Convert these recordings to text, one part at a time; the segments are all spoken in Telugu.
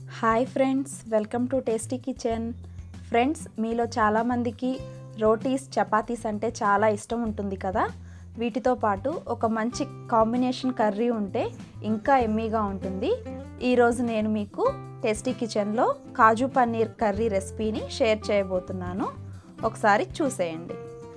hi friends welcome to tasty kitchen friends మీలో చాలామందికి రోటీస్ చపాతీస్ అంటే చాలా ఇష్టం ఉంటుంది కదా వీటితో పాటు ఒక మంచి కాంబినేషన్ కర్రీ ఉంటే ఇంకా ఎమ్మీగా ఉంటుంది ఈరోజు నేను మీకు టేస్టీ కిచెన్లో కాజు పన్నీర్ కర్రీ రెసిపీని షేర్ చేయబోతున్నాను ఒకసారి చూసేయండి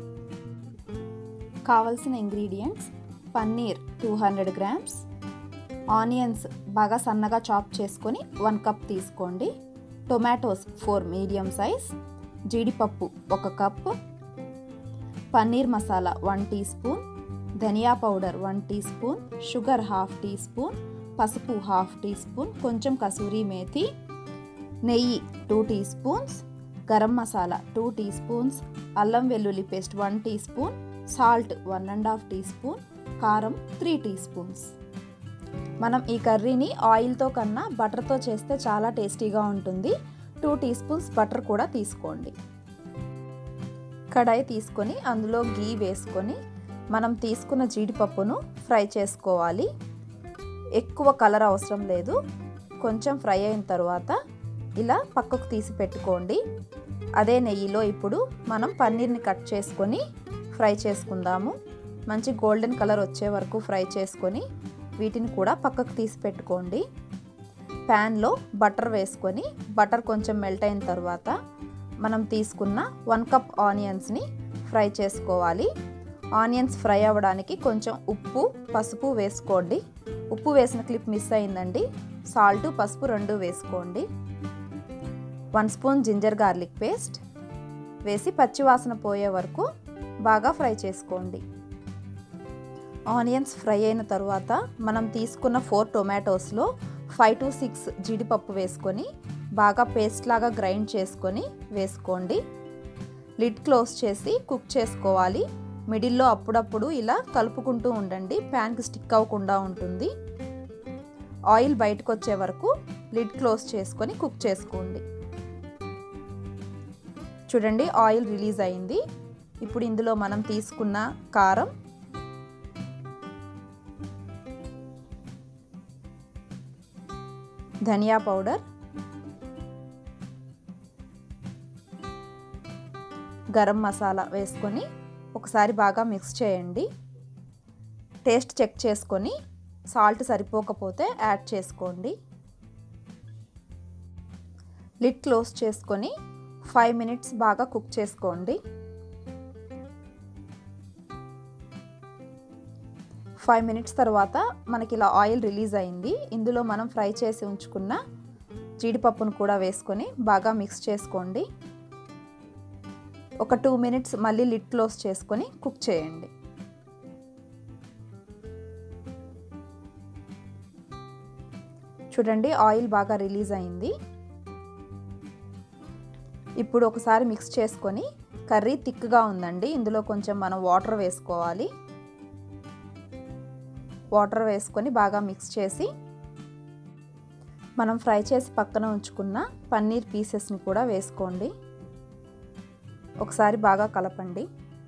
కావలసిన ingredients paneer two hundred grams onions బాగా సన్నగా చాప్ చేసుకొని వన్ కప్ తీసుకోండి టొమాటోస్ ఫోర్ మీడియం సైజ్ జీడిపప్పు ఒక cup paneer masala one teaspoon dhania powder one teaspoon sugar half teaspoon పసుపు హాఫ్ టీ స్పూన్ కొంచెం కసూరి మేతి నెయ్యి two teaspoons garam masala two teaspoons అల్లం వెల్లుల్లి paste one teaspoon salt one and half teaspoon కారం త్రీ టీ స్పూన్స్ మనం ఈ కర్రీని ఆయిల్తో కన్నా బటర్తో చేస్తే చాలా టేస్టీగా ఉంటుంది టూ టీ స్పూన్స్ బటర్ కూడా తీసుకోండి కడాయి తీసుకొని అందులో గీ వేసుకొని మనం తీసుకున్న జీడిపప్పును ఫ్రై చేసుకోవాలి ఎక్కువ కలర్ అవసరం లేదు కొంచెం ఫ్రై అయిన తర్వాత ఇలా పక్కకు తీసి పెట్టుకోండి అదే నెయ్యిలో ఇప్పుడు మనం పన్నీర్ని కట్ చేసుకొని ఫ్రై చేసుకుందాము మంచి గోల్డెన్ కలర్ వచ్చే వరకు ఫ్రై చేసుకొని వీటిని కూడా పక్కకు తీసి పెట్టుకోండి ప్యాన్లో బటర్ వేసుకొని బటర్ కొంచెం మెల్ట్ అయిన తర్వాత మనం తీసుకున్న వన్ కప్ ఆనియన్స్ని ఫ్రై చేసుకోవాలి ఆనియన్స్ ఫ్రై అవ్వడానికి కొంచెం ఉప్పు పసుపు వేసుకోండి ఉప్పు వేసిన క్లిప్ మిస్ అయిందండి సాల్ట్ పసుపు రెండు వేసుకోండి one spoon ginger garlic paste వేసి పచ్చివాసన పోయే వరకు బాగా ఫ్రై చేసుకోండి ఆనియన్స్ ఫ్రై అయిన తర్వాత మనం తీసుకున్న ఫోర్ టొమాటోస్లో ఫైవ్ టు సిక్స్ జీడిపప్పు వేసుకొని బాగా పేస్ట్ లాగా గ్రైండ్ చేసుకొని వేసుకోండి లిడ్ క్లోజ్ చేసి కుక్ చేసుకోవాలి మిడిల్లో అప్పుడప్పుడు ఇలా కలుపుకుంటూ ఉండండి ప్యాన్కి స్టిక్ అవ్వకుండా ఉంటుంది ఆయిల్ బయటకు వచ్చే వరకు లిడ్ క్లోజ్ చేసుకొని కుక్ చేసుకోండి చూడండి ఆయిల్ రిలీజ్ అయింది ఇప్పుడు ఇందులో మనం తీసుకున్న కారం ధనియా పౌడర్ గరం మసాలా వేసుకొని ఒకసారి బాగా మిక్స్ చేయండి టేస్ట్ చెక్ చేసుకొని సాల్ట్ సరిపోకపోతే యాడ్ చేసుకోండి లిడ్ క్లోజ్ చేసుకొని ఫైవ్ మినిట్స్ బాగా కుక్ చేసుకోండి ఫైవ్ మినిట్స్ తర్వాత మనకి ఇలా ఆయిల్ రిలీజ్ అయింది ఇందులో మనం ఫ్రై చేసి ఉంచుకున్న జీడిపప్పును కూడా వేసుకొని బాగా మిక్స్ చేసుకోండి ఒక టూ మినిట్స్ మళ్ళీ లిడ్ క్లోజ్ చేసుకొని కుక్ చేయండి చూడండి ఆయిల్ బాగా రిలీజ్ అయింది ఇప్పుడు ఒకసారి మిక్స్ చేసుకొని కర్రీ థిక్గా ఉందండి ఇందులో కొంచెం మనం వాటర్ వేసుకోవాలి వాటర్ వేసుకొని బాగా మిక్స్ చేసి మనం ఫ్రై చేసి పక్కన ఉంచుకున్న పన్నీర్ పీసెస్ని కూడా వేసుకోండి ఒకసారి బాగా కలపండి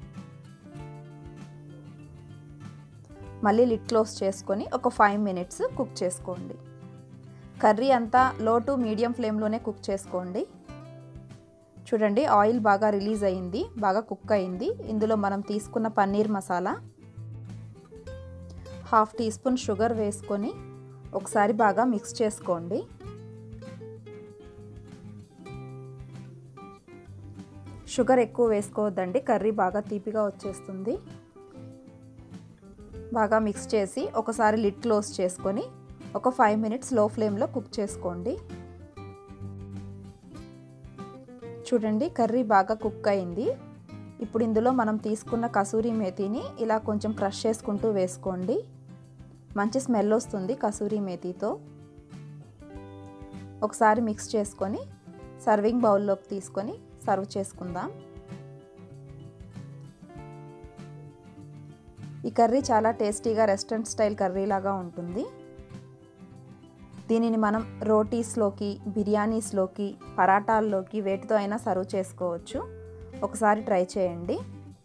మళ్ళీ లిడ్ క్లోజ్ చేసుకొని ఒక ఫైవ్ మినిట్స్ కుక్ చేసుకోండి కర్రీ అంతా లో టు మీడియం ఫ్లేమ్లోనే కుక్ చేసుకోండి చూడండి ఆయిల్ బాగా రిలీజ్ అయింది బాగా కుక్ అయింది ఇందులో మనం తీసుకున్న paneer masala half teaspoon sugar వేసుకొని ఒకసారి బాగా మిక్స్ చేసుకోండి షుగర్ ఎక్కువ వేసుకోవద్దండి కర్రీ బాగా తీపిగా వచ్చేస్తుంది బాగా మిక్స్ చేసి ఒకసారి లిడ్ క్లోజ్ చేసుకొని ఒక ఫైవ్ మినిట్స్ లో ఫ్లేమ్లో కుక్ చేసుకోండి చూడండి కర్రీ బాగా కుక్ అయింది ఇప్పుడు ఇందులో మనం తీసుకున్న కసూరి మేతిని ఇలా కొంచెం క్రష్ చేసుకుంటూ వేసుకోండి మంచి స్మెల్ వస్తుంది కసూరి మేతితో ఒకసారి మిక్స్ చేసుకొని సర్వింగ్ బౌల్లోకి తీసుకొని సర్వ్ చేసుకుందాం ఈ కర్రీ చాలా టేస్టీగా రెస్టారెంట్ స్టైల్ కర్రీ లాగా ఉంటుంది దీనిని మనం రోటీస్లోకి బిర్యానీస్లోకి పరాటాల్లోకి వేటితో అయినా సర్వ్ చేసుకోవచ్చు ఒకసారి ట్రై చేయండి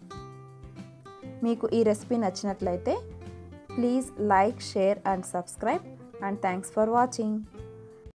మీకు ఈ రెసిపీ నచ్చినట్లయితే please like share and subscribe and thanks for watching